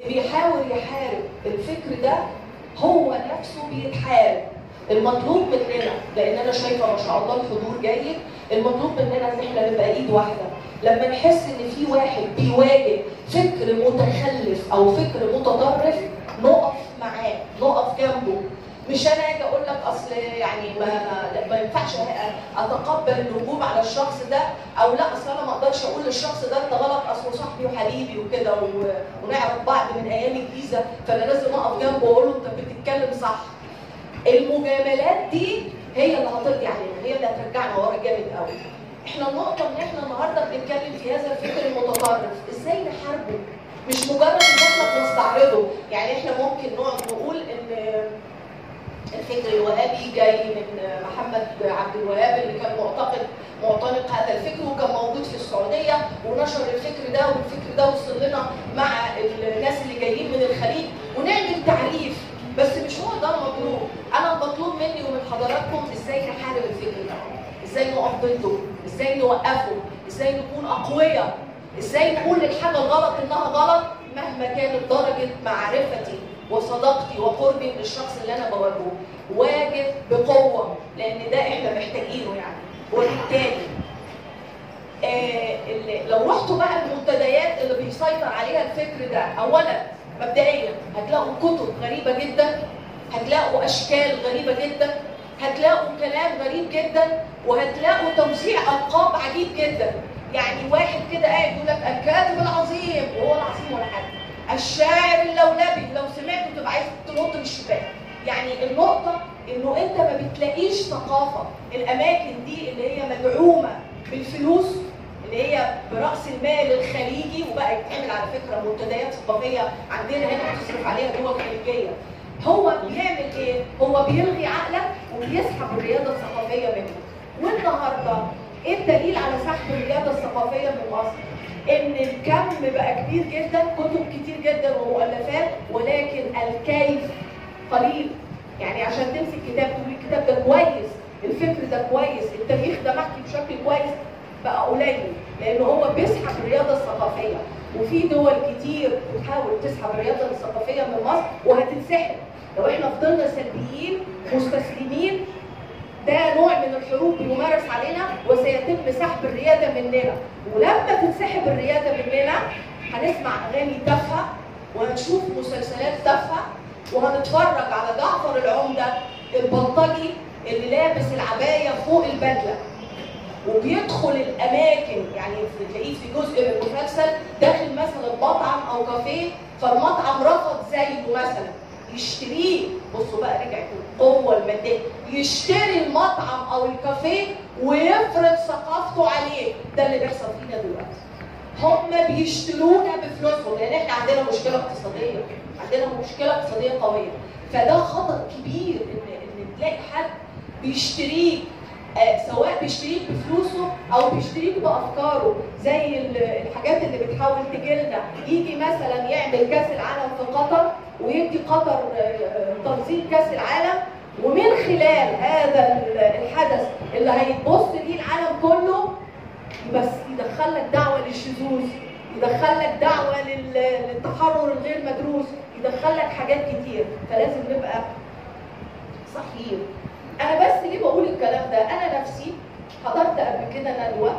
بيحاول يحارب الفكر ده هو نفسه بيتحارب المطلوب مننا لان انا شايفه ما شاء الله الحضور جيد المطلوب مننا ان احنا نبقى ايد واحده لما نحس ان في واحد بيواجه فكر متخلف او فكر متطرف نقف معاه نقف جنبه مش انا اجي اقول لك اصل يعني ما ما ينفعش اتقبل الهجوم على الشخص ده او لا اصل انا ما اقدرش اقول للشخص ده انت غلط اصله صاحبي وحبيبي وكده و- ونعرف بعض من ايام الجيزه فانا لازم اقف جنبه واقول له انت بتتكلم صح. المجاملات دي هي اللي هترضي علينا هي اللي هترجعنا ورا جامد قوي. احنا النقطه ان احنا النهارده بنتكلم في هذا الفكر المتطرف ازاي نحاربه مش مجرد ان احنا بنستعرضه يعني احنا ممكن نقعد نقول ان الفكر الوهابي جاي من محمد عبد الوهاب اللي كان معتقد معتنق هذا الفكر وكان موجود في السعوديه ونشر الفكر ده والفكر ده وصل لنا مع الناس اللي جايين من الخليج ونعمل تعريف بس مش هو ده المطلوب انا المطلوب مني ومن حضراتكم ازاي نحارب الفكر ده ازاي نقف ضده ازاي نوقفه ازاي نكون اقوياء ازاي نقول للحاجه الغلط انها غلط مهما كانت درجه معرفتي وصداقتي وقربي من الشخص اللي انا بواجهه واجه بقوه لان ده احنا محتاجينه يعني وبالتالي آه اللي- لو رحتوا بقى المنتديات اللي بيسيطر عليها الفكر ده اولا مبدئيا هتلاقوا كتب غريبه جدا هتلاقوا اشكال غريبه جدا هتلاقوا كلام غريب جدا وهتلاقوا توزيع القاب عجيب جدا يعني واحد كده قاعد يقول لك الكاتب العظيم وهو العظيم ولا حاجه الشاعر اللولبي لو سمعته تبقى عايز تنط من الشباك يعني النقطه انه انت ما بتلاقيش ثقافه الاماكن دي اللي هي مدعومه بالفلوس اللي هي براس المال الخليجي وبقى يتعمل على فكره منتديات ثقافيه عندنا هنا بتصرف عليها دول خليجيه هو بيعمل ايه؟ هو بيلغي عقلك وبيسحب الرياضه الثقافيه منك والنهارده ايه الدليل على سحب الرياضه الثقافيه من مصر؟ ان الكم بقى كبير جدا كتب كتير جدا ومؤلفات ولكن الكيف قليل يعني عشان تمسك كتاب تقول الكتاب ده كويس الفكر ده كويس التاريخ ده محكي بشكل كويس بقى قليل لان هو بيسحب الرياضه الثقافيه وفي دول كتير بتحاول تسحب الرياضه الثقافيه من مصر وهتتسحب لو احنا فضلنا سلبيين مستسلمين ده نوع من الحروب بيمارس علينا وسيتم سحب الرياده مننا ولما تنسحب الرياده مننا هنسمع اغاني تافهه وهنشوف مسلسلات تافهه وهنتفرج على جعفر العمده البلطجي اللي لابس العبايه فوق البدله وبيدخل الاماكن يعني تلاقيه في جزء من المسلسل داخل مثلا مطعم او كافيه فالمطعم رفض زيه مثلا يشتريه بصوا بقى رجعت القوه الماديه يشتري المطعم او الكافيه ويفرض ثقافته عليه ده اللي بيحصل فينا دلوقتي هم بيشترونا بفلوسهم لان احنا عندنا مشكله اقتصاديه عندنا مشكله اقتصاديه قويه فده خطر كبير ان ان تلاقي حد بيشتريك آه، سواء بيشتريك بفلوسه او بيشتريك بافكاره زي ال- الحاجات اللي بتحاول تجيلنا يجي مثلا يعمل كاس العالم في قطر ويدي قطر آه، آه، تنظيم كاس العالم ومن خلال هذا ال- الحدث اللي هيتبص ليه العالم كله بس يدخلك دعوه للشذوذ يدخلك دعوه لل- للتحرر الغير مدروس يدخلك حاجات كتير فلازم نبقى صحيين انا بس ليه بقول الكلام ده انا نفسي حضرت قبل كده ندوه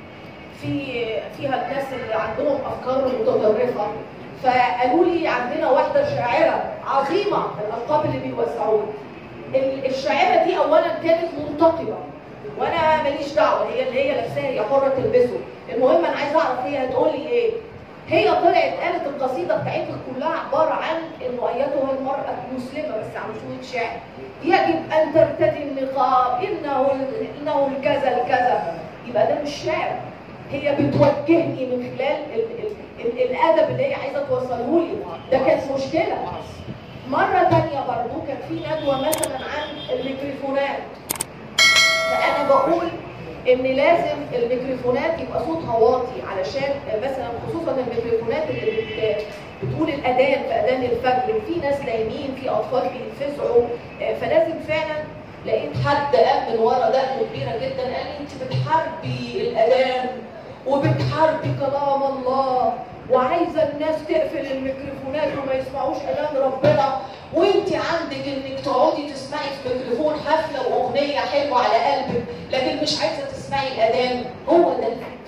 في فيها الناس اللي عندهم افكار متطرفه فقالوا لي عندنا واحده شاعره عظيمه الالقاب اللي بيوزعوها ال- الشاعره دي اولا كانت منتقبه وانا ماليش دعوه هي اللي هي لابساه هي حره تلبسه المهم انا عايزه اعرف هي هتقول لي ايه هي طلعت قالت القصيده بتاعتها كلها عباره عن انه ايتها المراه المسلمه بس عم شويه شعر يجب ان ترتدي النقاب انه انه الكذا الكذا يبقى ده مش شعر هي بتوجهني من خلال ال ال ال الادب اللي هي عايزه توصله لي ده كانت مشكله مره تانية برضو كان في ندوه مثلا عن الميكروفونات فانا بقول ان لازم الميكروفونات يبقى صوتها واطي علشان مثلا خصوصا الميكروفونات اللي بت بتقول الاذان في اذان الفجر في ناس نايمين في اطفال بينفزعوا آه، فلازم فعلا لقيت حد قام من ورا دقنه كبيره جدا قال لي انت بتحاربي الاذان وبتحاربي كلام الله وعايزه الناس تقفل الميكروفونات وما بيسمعوش كلام ربنا وانت عندك انك تقعدي تسمعي في ميكروفون حفله واغنيه حلوه على قلبك لكن مش عايزه تسمعي الاذان هو ده الفكر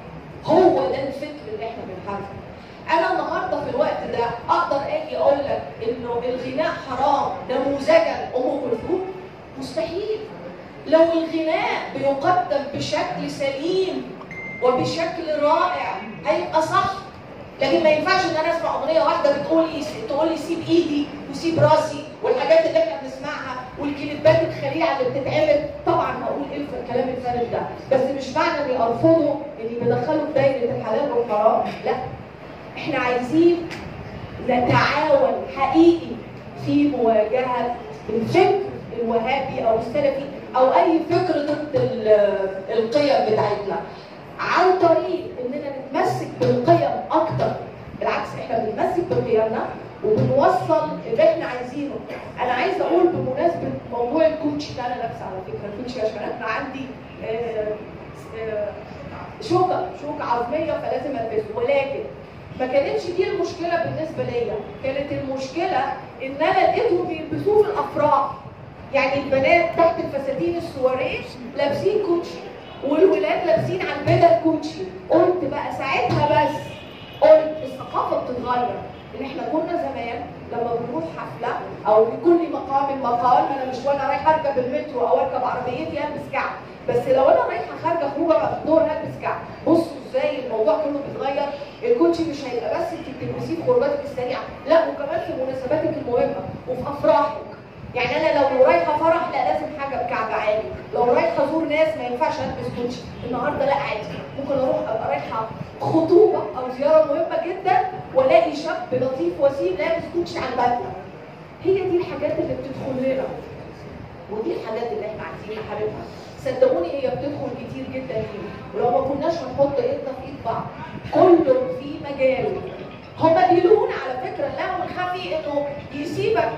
هو ده الفكر اللي احنا بنحاربه انا النهارده في الوقت ده اقدر اجي اقول لك انه الغناء حرام نموذجا ام كلثوم مستحيل لو الغناء بيقدم بشكل سليم وبشكل رائع هيبقى صح لكن ما ينفعش ان انا اسمع اغنيه واحده بتقول لي تقول لي سيب ايدي وسيب راسي والحاجات اللي احنا بنسمعها والكليبات الخليعه اللي بتتعمل طبعا هقول ايه في الكلام الفارغ ده بس مش معنى اني ارفضه اني بدخله في دايره الحلال والحرام لا احنا عايزين نتعاون حقيقي في مواجهه الفكر الوهابي او السلفي او اي فكر ضد القيم بتاعتنا عن طريق اننا نتمسك بالقيم اكتر بالعكس احنا بنتمسك بقيمنا وبنوصل اللي احنا عايزينه انا عايزه اقول بمناسبه موضوع الكوتشي ده انا لابسه على فكره الكوتشي عشان انا عندي آه آه شوكه شوكه عظميه فلازم البسه ولكن ما كانتش دي المشكله بالنسبه ليا كانت المشكله ان انا لقيتهم بيلبسوه في الافراح يعني البنات تحت الفساتين السواريه لابسين كوتشي والولاد لابسين على البدل كوتشي قلت بقى ساعتها بس قلت الثقافه بتتغير ان احنا كنا زمان لما بنروح حفله او لكل مقام مقال انا مش وانا رايحه اركب المترو او اركب عربيتي البس كعب بس لو انا رايحه خارجه خروجه بقى في الدور هلبس كعب بصوا ازاي الموضوع كله بيتغير الكوتشي مش هيبقى بس انت بتلبسيه في خروجاتك السريعه لا وكمان في مناسباتك المهمه وفي افراحك يعني انا لو رايحه فرح لا لازم حاجه بكعب عالي لو رايحه ازور ناس ما ينفعش البس كوتشي النهارده لا عادي ممكن اروح ابقى رايحه خطوبه او زياره مهمه جدا والاقي شاب لطيف وسيم لابس كوتشي على البدله هي دي الحاجات اللي بتدخل لنا ودي الحاجات اللي احنا عايزين نحاربها صدقوني هي بتدخل كتير جدا فينا ولو ما كناش هنحط ايدنا في ايد بعض كل في مجاله هم بيلونا على فكره اللهو الخفي انه يسيبك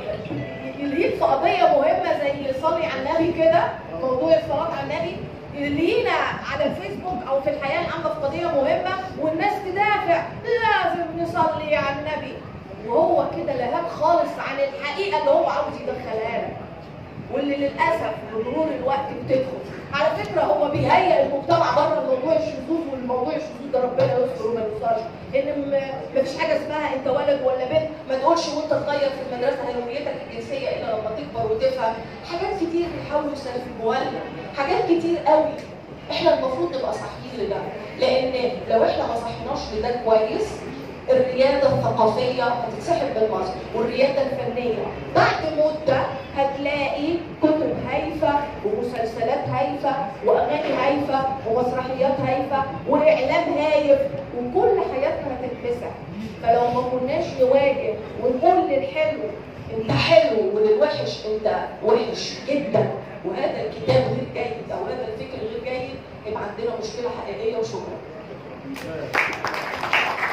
يليك في قضيه مهمه زي صلي على النبي كده موضوع الصلاه على النبي لينا على الفيسبوك او في الحياه العامه في قضيه مهمه والناس تدافع لازم نصلي على النبي وهو كده لهاب خالص عن الحقيقه اللي هو عاوز يدخلها لك واللي للاسف بمرور الوقت بتدخل على فكره هو بيهيئ المجتمع بره موضوع الشذوذ والموضوع الشذوذ ده ربنا يستر وما يسترش ان مفيش حاجه اسمها انت ولد ولا بنت ما تقولش وانت صغير في المدرسه هويتك الجنسيه الا لما تكبر وتفهم حاجات كتير بيحاولوا يسلفوها لنا حاجات كتير قوي احنا المفروض نبقى صاحيين لده لان لو احنا ما صحيناش لده كويس الرياده الثقافيه هتتسحب من مصر والرياده الفنيه بعد مده هتلاقي كتب هايفه ومسلسلات هايفه واغاني هايفه ومسرحيات هايفه واعلام هايف وكل حياتنا هتتمسح فلو ما كناش نواجه ونقول للحلو انت حلو وللوحش انت وحش جدا وهذا الكتاب غير جيد او هذا الفكر غير جيد يبقى عندنا مشكله حقيقيه وشكرا